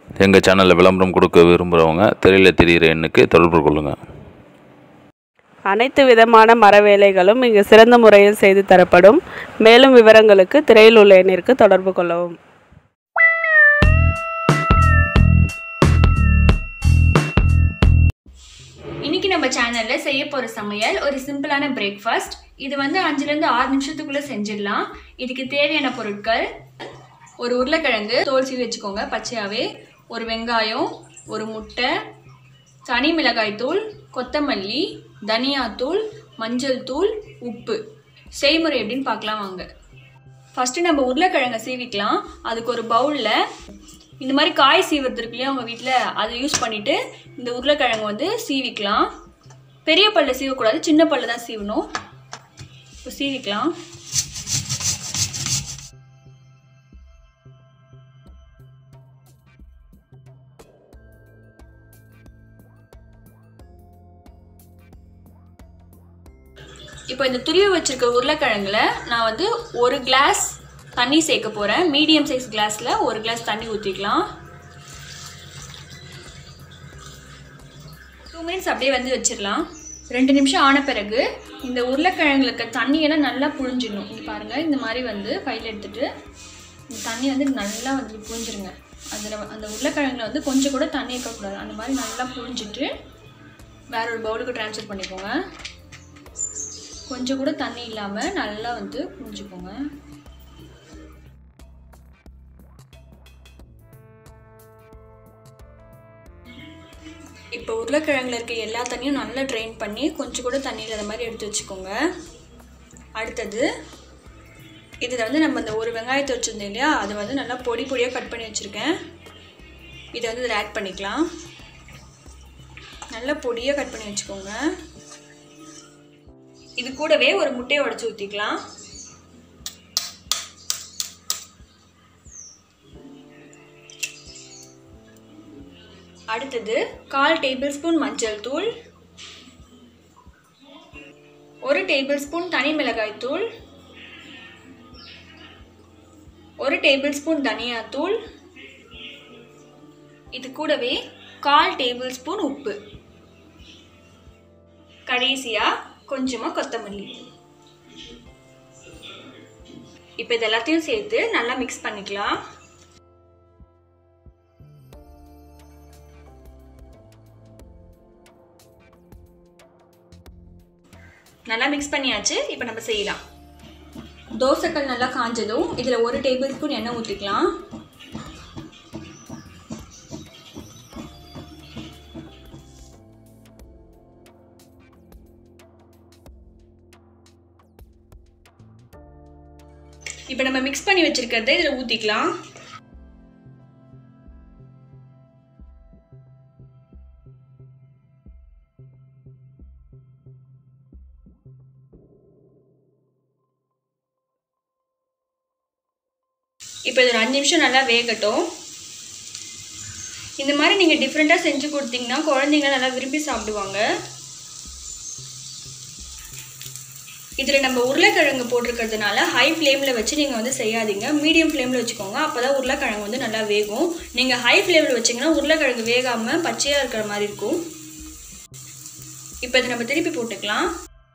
எங்கள் சேனலில் விளம்பரம் கொடுக்க விரும்புகிறவங்க திரையில் தெரிகிற எண்ணுக்கு தொடர்பு கொள்ளுங்கள் அனைத்து விதமான மர வேலைகளும் இங்கு சிறந்த முறையில் செய்து தரப்படும் மேலும் விவரங்களுக்கு திரையில் உள்ள எண்ணிற்கு தொடர்பு கொள்ளவும் இன்னைக்கு நம்ம சேனல்ல செய்ய போற சமையல் ஒரு சிம்பிளான பிரேக்ஃபாஸ்ட் இது வந்து அஞ்சுல இருந்து ஆறு நிமிஷத்துக்குள்ள செஞ்சிடலாம் இதுக்கு தேவையான பொருட்கள் ஒரு உருளைக்கிழங்கு தோல் சீவி வச்சுக்கோங்க பச்சையாவே ஒரு வெங்காயம் ஒரு முட்டை தனி மிளகாய் தூள் கொத்தமல்லி தனியாத்தூள் மஞ்சள் தூள் உப்பு செய்முறை எப்படின்னு பார்க்கலாம் வாங்க ஃபஸ்ட்டு நம்ம உருளைக்கிழங்கை சீவிக்கலாம் அதுக்கு ஒரு பவுலில் இந்த மாதிரி காய் சீவுறது இருக்கு இல்லையா உங்கள் வீட்டில் அதை யூஸ் பண்ணிவிட்டு இந்த உருளைக்கிழங்கு வந்து சீவிக்கலாம் பெரிய பல்ல சீவக்கூடாது சின்ன பல்ல தான் சீவணும் இப்போ சீவிக்கலாம் இப்போ இந்த துருவி வச்சிருக்க உருளைக்கிழங்குல நான் வந்து ஒரு கிளாஸ் தண்ணி சேர்க்க போகிறேன் மீடியம் சைஸ் கிளாஸில் ஒரு கிளாஸ் தண்ணி ஊற்றிக்கலாம் டூ மினிட்ஸ் அப்படியே வந்து வச்சிடலாம் ரெண்டு நிமிஷம் ஆன பிறகு இந்த உருளைக்கிழங்குல இருக்க தண்ணியெல்லாம் நல்லா புழிஞ்சிடணும் இங்கே பாருங்கள் இந்த மாதிரி வந்து பையில் எடுத்துட்டு இந்த தண்ணி வந்து நல்லா வந்து புழிஞ்சிருங்க அதில் அந்த உருளைக்கிழங்குல வந்து கொஞ்சம் கூட தண்ணி இருக்கக்கூடாது அந்த மாதிரி நல்லா புழிஞ்சிட்டு வேற ஒரு பவுலுக்கு ட்ரான்ஸ்ஃபர் பண்ணிக்கோங்க கொஞ்சம் கூட தண்ணி இல்லாமல் நல்லா வந்து புரிஞ்சுக்கோங்க இப்போ உருளைக்கிழங்குல இருக்க எல்லா தண்ணியும் நல்லா ட்ரைன் பண்ணி கொஞ்சம் கூட தண்ணி இல்லாத மாதிரி எடுத்து வச்சுக்கோங்க அடுத்தது இதில் வந்து நம்ம இந்த ஒரு வெங்காயத்தை வச்சுருந்தோம் இல்லையா அதை வந்து நல்லா பொடி பொடியாக கட் பண்ணி வச்சுருக்கேன் இதை வந்து இதில் ஆட் பண்ணிக்கலாம் நல்லா பொடியாக கட் பண்ணி வச்சுக்கோங்க இது கூடவே ஒரு முட்டையை உடச்சி ஊற்றிக்கலாம் அடுத்தது கால் டேபிள் ஸ்பூன் மஞ்சள் தூள் ஒரு டேபிள் ஸ்பூன் தனி மிளகாய் தூள் ஒரு டேபிள் ஸ்பூன் தனியாத்தூள் இது கூடவே கால் டேபிள் ஸ்பூன் உப்பு கடைசியாக கொஞ்சமாக கொத்தமல்லி இப்போ இது எல்லாத்தையும் சேர்த்து நல்லா மிக்ஸ் பண்ணிக்கலாம் நல்லா மிக்ஸ் பண்ணியாச்சு இப்போ நம்ம செய்யலாம் தோசைக்கல் நல்லா காஞ்சதும் இதில் ஒரு டேபிள் ஸ்பூன் எண்ணெய் ஊற்றிக்கலாம் இப்போ நம்ம மிக்ஸ் பண்ணி வச்சிருக்கிறத இதில் ஊற்றிக்கலாம் இப்போ இது ஒரு அஞ்சு நிமிஷம் நல்லா வேகட்டும் இந்த மாதிரி நீங்கள் டிஃப்ரெண்ட்டாக செஞ்சு கொடுத்தீங்கன்னா குழந்தைங்க நல்லா விரும்பி சாப்பிடுவாங்க இதில் நம்ம உருளைக்கிழங்கு போட்டிருக்கிறதுனால ஹை ஃப்ளேமில் வச்சு நீங்கள் வந்து செய்யாதீங்க மீடியம் ஃப்ளேமில் வச்சுக்கோங்க அப்போ தான் உருளைக்கிழங்கு வந்து நல்லா வேகும் நீங்கள் ஹை ஃப்ளேமில் வச்சிங்கன்னா உருளைக்கிழங்கு வேகாமல் பச்சையாக இருக்கிற மாதிரி இருக்கும் இப்போ இதை நம்ம திருப்பி போட்டுக்கலாம்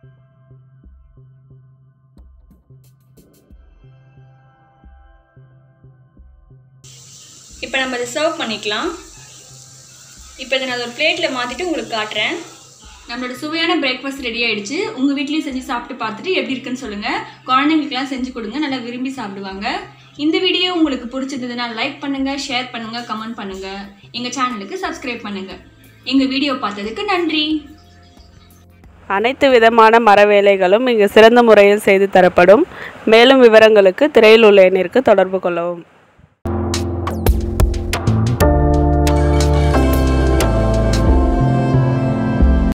இப்போ நம்ம இதை சர்வ் பண்ணிக்கலாம் இப்போ இதை நான் ஒரு பிளேட்டில் மாற்றிட்டு உங்களுக்கு காட்டுறேன் நம்மளோட சுவையான பிரேக்ஃபாஸ்ட் ரெடி ஆயிடுச்சு உங்கள் வீட்லேயும் செஞ்சு சாப்பிட்டு பார்த்துட்டு எப்படி இருக்குன்னு சொல்லுங்கள் குழந்தைங்களுக்குலாம் செஞ்சு கொடுங்க நல்லா விரும்பி சாப்பிடுவாங்க இந்த வீடியோ உங்களுக்கு பிடிச்சிருந்ததுன்னா லைக் பண்ணுங்கள் ஷேர் பண்ணுங்கள் கமெண்ட் பண்ணுங்கள் எங்கள் சேனலுக்கு சப்ஸ்கிரைப் பண்ணுங்கள் எங்கள் வீடியோ பார்த்ததுக்கு நன்றி அனைத்து விதமான மர வேலைகளும் இங்கு சிறந்த முறையில் செய்து தரப்படும் மேலும் விவரங்களுக்கு திரையில் உள்ள எண்ணிற்கு தொடர்பு கொள்ளவும்